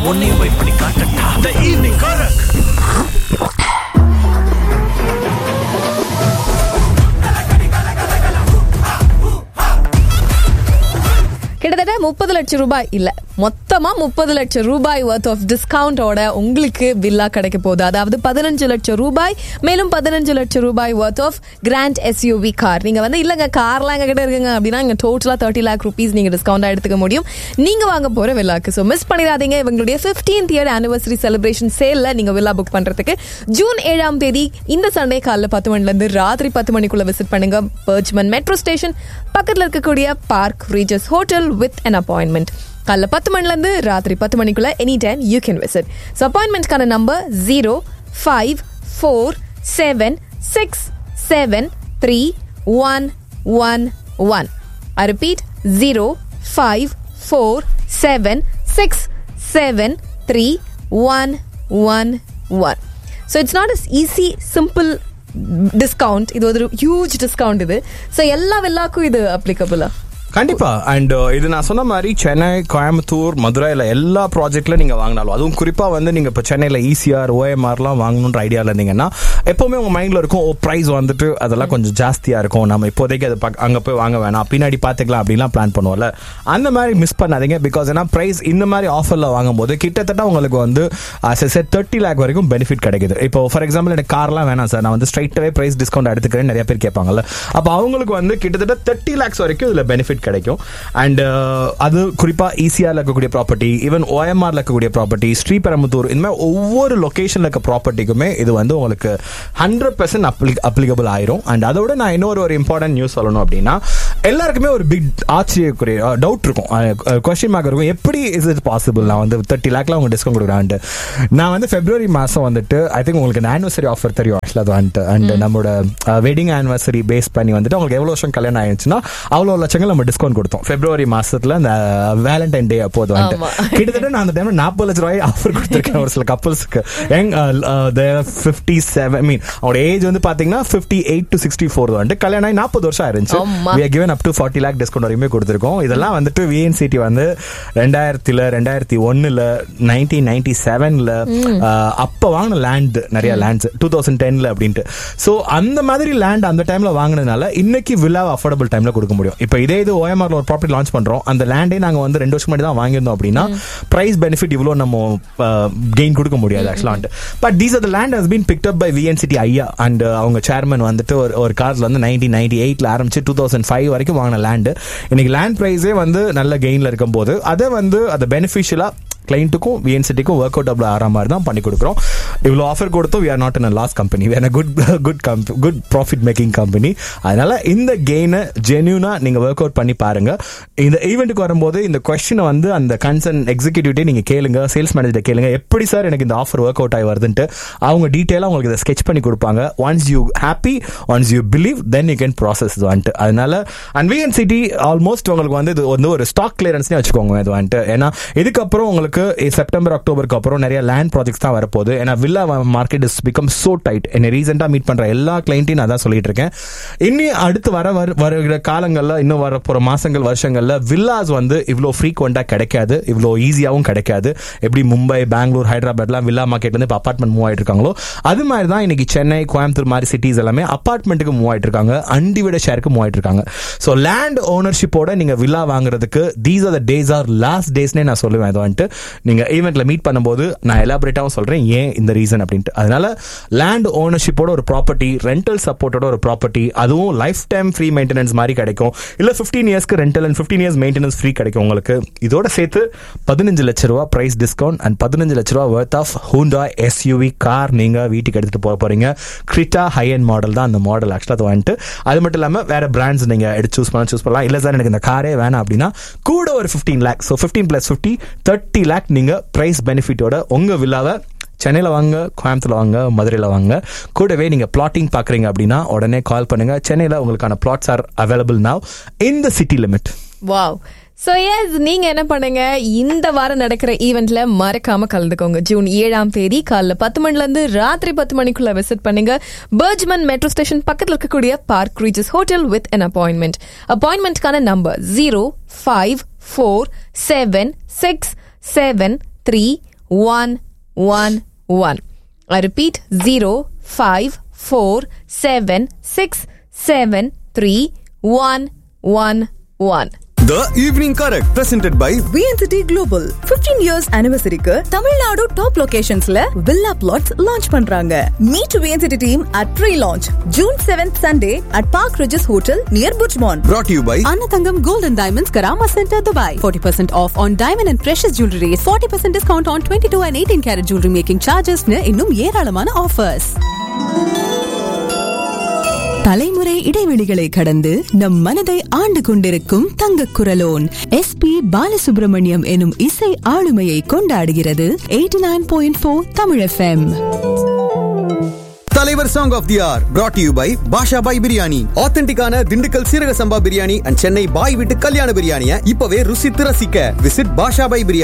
உன்னையும் போய் பண்ணி காட்டட்டா த ஈவினிங் காரக் கிட்டத்தட்ட முப்பது லட்சம் ரூபாய் இல்ல மொத்தமா முப்பது லட்சம் ரூபாய் ஒர்த் ஆஃப் டிஸ்கவுண்டோட உங்களுக்கு வில்லா கிடைக்க போகுது அதாவது பதினஞ்சு லட்சம் ரூபாய் மேலும் பதினஞ்சு லட்சம் ரூபாய் worth of grand SUV car நீங்க வந்து இல்லங்க கார்லாம் எங்க கிட்ட இருக்குங்க அப்படின்னா இங்க டோட்டலா தேர்ட்டி லேக் ருபீஸ் நீங்க டிஸ்கவுண்டா எடுத்துக்க முடியும் நீங்க வாங்க போற வில்லாக்கு ஸோ மிஸ் பண்ணிடாதீங்க இவங்களுடைய 15th இயர் ஆனிவர்சரி செலிப்ரேஷன் சேல்ல நீங்க வில்லா புக் பண்றதுக்கு ஜூன் ஏழாம் தேதி இந்த சண்டே காலைல பத்து மணில இருந்து ராத்திரி பத்து மணிக்குள்ள விசிட் பண்ணுங்க பர்ச்மன் மெட்ரோ ஸ்டேஷன் பக்கத்துல இருக்கக்கூடிய Park Regis hotel with an appointment காலைல பத்து மணிலேருந்து ராத்திரி பத்து மணிக்குள்ள any time you can visit so அப்பாயின்மெண்ட்கான number zero five four seven six seven three one one one I repeat zero five four seven six seven three one one one so it's not is easy simple discount இது ஒரு huge discount இது so எல்லா வெல்லாக்கும் இது அப்ளிகபிளா கண்டிப்பா and இது நான் சொன்ன மாதிரி சென்னை கோயம்புத்தூர் மதுரையில் எல்லா ப்ராஜெக்ட்ல நீங்க வாங்கினாலும் அதுவும் குறிப்பா வந்து நீங்க இப்போ சென்னையில் ஈசிஆர் ஓஎம்ஆர்லாம் வாங்கணுன்ற ஐடியாவில் இருந்தீங்கன்னா எப்பவுமே உங்க மைண்ட்ல இருக்கும் ஓ ப்ரைஸ் வந்துட்டு அதெல்லாம் கொஞ்சம் ஜாஸ்தியா இருக்கும் நம்ம இப்போதைக்கு அதை பக்க- அங்க போய் வாங்க வேணாம் பின்னாடி பார்த்துக்கலாம் அப்படிலாம் பிளான் பண்ணுவோம்ல அந்த மாதிரி மிஸ் பண்ணாதீங்க பிகாஸ் ஏன்னா ப்ரைஸ் இந்த மாதிரி ஆஃபர்ல வாங்கும்போது கிட்டத்தட்ட உங்களுக்கு வந்து தேர்ட்டி லேக் வரைக்கும் பெனிஃபிட் கிடைக்குது இப்போ ஃபார் எக்ஸாம்பிள் எனக்கு கார்லாம் வேணாம் சார் நான் வந்து ஸ்ட்ரைட்டாகவே ப்ரைஸ் டிஸ்கவுண்ட் எடுத்துக்கிறேன் நிறைய பேர் கேட்பாங்கல்ல அப்போ அவங்களுக்கு வந்து கிட்டத்தட்ட தேர்ட்டி லேக்ஸ் வரைக்கும் இதில் பெனிஃபிட் கிடைக்கும் அண்ட் அது குறிப்பாக ஈஸியாக இருக்கக்கூடிய ப்ராப்பர்ட்டி ஈவன் ஓஎம்ஆர்ல இருக்கக்கூடிய ப்ராப்பர்ட்டி ஸ்ரீபெரம்புத்தூர் இந்த மாதிரி ஒவ்வொரு லொக்கேஷனில் இருக்க ப்ராப்பர்ட்டிக்குமே இது வந்து உங்களுக்கு ஹண்ட்ரட் பர்சன்ட் அப்ளி அப்ளிகபிள் ஆயிரும் அண்ட் அதோட நான் இன்னொரு ஒரு இம்பார்ட்டன்ட் நியூஸ் சொல்லணும் அப்படின்னா எல்லாருக்குமே ஒரு பிக் ஆச்சரியக்குரிய டவுட் இருக்கும் கொஸ்டின் மார்க் இருக்கும் எப்படி இஸ் இட் பாசிபிள் நான் வந்து தேர்ட்டி லேக்ல அவங்க டிஸ்கவுண்ட் கொடுக்குறான்ட்டு நான் வந்து பிப்ரவரி மாதம் வந்துட்டு ஐ திங்க் உங்களுக்கு ஆனிவர்சரி ஆஃபர் தெரியும் ஆக்சுவலாக அது வந்துட்டு அண்ட் நம்மளோட வெட்டிங் ஆனிவர்சரி பேஸ் பண்ணி வந்துட்டு உங்களுக்கு எவ்வளோ வருஷம் கல்யாணம் ஆயிடுச்சுன்னா அவ்வளோ லட்சங்கள் நம்ம டிஸ்கவுண்ட் கொடுத்தோம் பிப்ரவரி மாசத்துல இந்த வேலண்டைன் டே அப்போது வந்துட்டு ஆமா. கிட்டத்தட்ட நான் அந்த டைம்ல நாற்பது லட்ச ரூபாய் ஆஃபர் கொடுத்துருக்கேன் ஒரு சில கப்பல்ஸ்க்கு யங் ஃபிஃப்டி செவன் மீன் அவரோட ஏஜ் வந்து பாத்தீங்கன்னா fifty eight to sixty four வந்துட்டு கல்யாணம் ஆகி நாற்பது வருஷம் ஆயிருந்துச்சு ஆமா. we are given up to forty lakh discount வரையுமே கொடுத்துருக்கோம் இதெல்லாம் வந்துட்டு விஎன்சிடி வந்து ரெண்டாயிரத்துல ரெண்டாயிரத்தி ஒன்னுல நைன்டீன் நைன்டி செவன்ல அப்ப வாங்கின லேண்ட் நிறைய லேண்ட்ஸ் டூ தௌசண்ட் டென்ல அப்படின்ட்டு ஸோ அந்த மாதிரி லேண்ட் அந்த டைம்ல வாங்கினதுனால இன்னைக்கு வில்லா அஃபோர்டபுள் டைம்ல கொடுக்க முடியும் இப்போ இதே இது ஓஎம்ஆர்ல ஒரு ப்ராப்பர்ட்டி லான்ச் பண்றோம் அந்த லேண்டே நாங்க வந்து ரெண்டு வருஷம் முன்னாடி தான் வாங்கியிருந்தோம் அப்படின்னா பிரைஸ் பெனிஃபிட் இவ்வளோ நம்ம கெயின் கொடுக்க முடியாது ஆக்சுவலாக but these are the land has been picked up by VNCD ஐயா அண்ட் அவங்க சேர்மன் வந்துட்டு ஒரு ஒரு கார்ல வந்து நைன்டீன் நைன்டி எயிட்ல ஆரம்பிச்சு டூ தௌசண்ட் ஃபைவ் வரைக்கும் வாங்கின லேண்டு இன்னைக்கு லேண்ட் ப்ரைஸே வந்து நல்ல கெயின்ல இருக்கும்போது அதை வந்து அதை பெனிஃபிஷியலா கிளைண்ட்டுக்கும் விஎன்சிட்டிக்கும் ஒர்க் அவுட் அப்ல ஆகிற மாதிரி தான் பண்ணி கொடுக்குறோம் இவ்வளோ ஆஃபர் கொடுத்தோம் we are not in loss company வேற good good good profit making company அதனால இந்த கெயினை ஜென்யூனா நீங்க ஒர்க் அவுட் பண்ணி பாருங்க இந்த ஈவெண்ட்டுக்கு வரும்போது இந்த கொஸ்டினை வந்து அந்த கன்சர்ன் எக்ஸிக்யூட்டிவ்டே நீங்க கேளுங்க சேல்ஸ் மேனேஜர் கேளுங்க எப்படி சார் எனக்கு இந்த ஆஃபர் ஒர்க் அவுட் ஆகி வருதுன்ட்டு அவங்க டீட்டெயிலாக உங்களுக்கு இதை ஸ்கெச் பண்ணி கொடுப்பாங்க once you happy once you believe then you can process இது வந்துட்டு அதனால அண்ட் விஎன் சிட்டி ஆல்மோஸ்ட் உங்களுக்கு வந்து இது வந்து ஒரு ஸ்டாக் கிளியரன்ஸ்னே வச்சுக்கோங்க இது வந்துட்டு ஏன்னா இதுக்கப்புறம் உங்களுக்கு செப்டம்பர் அக்டோபருக்கு அப்புறம் நிறைய லேண்ட் ப்ராஜெக்ட்ஸ் தான் வரப்போகுது ஏன்னா villa market is become so tight என்னை ரீசெண்டாக மீட் பண்ற எல்லா கிளைண்ட்டையும் நான் தான் சொல்லிட்டு இருக்கேன் இனி அடுத்து வர வர- வருகிற காலங்களில் இன்னும் வர போற மாசங்கள் வருஷங்கள்ல வில்லாஸ் வந்து இவ்வளோ ஃப்ரீக்வெண்டா கிடைக்காது இவ்வளோ ஈஸியாகவும் கிடைக்காது எப்படி மும்பை பெங்களூர் ஹைதராபாத்லாம் வில்லா மார்க்கெட்ல இருந்து இப்போ அப்பார்ட்மெண்ட் மூவ் ஆயிட்டு இருக்காங்களோ அது மாதிரி தான் இன்னைக்கு சென்னை கோயம்புத்தூர் மாதிரி சிட்டிஸ் எல்லாமே அப்பார்ட்மெண்ட்டுக்கு மூவ் ஆயிட்டு இருக்காங்க அன்டிவிட ஷேருக்கு மூவ் ஆயிட்டு இருக்காங்க ஸோ லேண்ட் ஓனர்ஷிப்போட நீங்க வில்லா வாங்குறதுக்கு these are the days are last டேஸ்னே நான் சொல்லுவேன் இது வந்துட்டு நீங்க ஈவெண்ட்ல மீட் பண்ணும்போது நான் எலாபரேட்டாகவும் சொல்றேன் ஏன் இந்த ரீசன் அப்படின்ட்டு அதனால லேண்ட் ஓனர்ஷிப்போட ஒரு ப்ராப்பர்ட்டி ரெண்டல் சப்போர்ட்டோட ஒரு ப்ராப்பர்ட்டி அதுவும் லைஃப் டைம் ஃப்ரீ மெயின்டெனன்ஸ் மாதிரி கிடைக்கும் இல்ல 15 இயர்ஸ்க்கு rental and 15 years maintenance free கிடைக்கும் உங்களுக்கு இதோட சேர்த்து பதினஞ்சு லட்ச ரூபா பிரைஸ் டிஸ்கவுண்ட் அண்ட் பதினஞ்சு லட்ச ரூபா worth of Honda SUV car நீங்க வீட்டுக்கு எடுத்துட்டு போக போறீங்க கிரிட்டா ஹை அண்ட் மாடல் தான் அந்த மாடல் ஆக்சுவலாக அது வந்துட்டு அது மட்டும் இல்லாம வேற பிராண்ட்ஸ் நீங்க எடுத்து சூஸ் பண்ண சூஸ் பண்ணலாம் இல்ல சார் எனக்கு இந்த காரே வேணாம் அப்படின்னா கூட ஒரு 15 lakh so fifteen plus fifty thirty lakh நீங்க பிரைஸ் பெனிஃபிட்டோட உங்க வில்லாவை சென்னையில் வாங்க கோயம்புத்தூர்ல வாங்க மதுரையில் வாங்க கூடவே நீங்கள் பிளாட்டிங் பார்க்குறீங்க அப்படின்னா உடனே கால் பண்ணுங்க சென்னையில் உங்களுக்கான flats are available now in the city limit wow so yes நீங்க என்ன பண்ணுங்க இந்த வாரம் நடக்கிற ஈவெண்ட்ல மறக்காம கலந்துக்கோங்க ஜூன் ஏழாம் தேதி காலைல பத்து மணில இருந்து ராத்திரி பத்து மணிக்குள்ள விசிட் பண்ணுங்க பர்ஜ்மன் மெட்ரோ ஸ்டேஷன் பக்கத்துல இருக்கக்கூடிய park reaches hotel with an appointment அப்பாயின்மெண்ட்கான number zero five four seven six seven three one one one I repeat 0 5 4 7 6 7 3 1 1 1. The Evening Correct presented by VNCT Global 15 years anniversary-க்கு Tamil Nadu top லொகேஷன்ஸ்ல villa plots launch பண்றாங்க meet VNCT team at pre-launch June 7th Sunday at Park Regis Hotel near Buchmont. brought to you by Anatangam Gold and Diamonds Karama Center, Dubai. 40% off on diamond and precious jewelry. 40% discount on 22 and 18 karat jewelry making charges. னு இன்னும் ஏராளமான offers. தலைமுறை இடைவெளிகளை கடந்து நம் மனதை ஆண்டு கொண்டிருக்கும் தங்க குரலோன் எஸ் பி பாலசுப்ரமணியம் எனும் இசை ஆளுமையை கொண்டாடுகிறது eighty nine point four Tamil FM தலைவர் song of the hour brought to you by Basha Bhai biryani ஆத்தென்டிக்கான திண்டுக்கல் சீரக சம்பா பிரியாணி அண்ட் சென்னை பாய் வீட்டு கல்யாண பிரியாணியை இப்பவே ருசித்து ரசிக்க விசிட் பாஷா பாய் பிரியாணி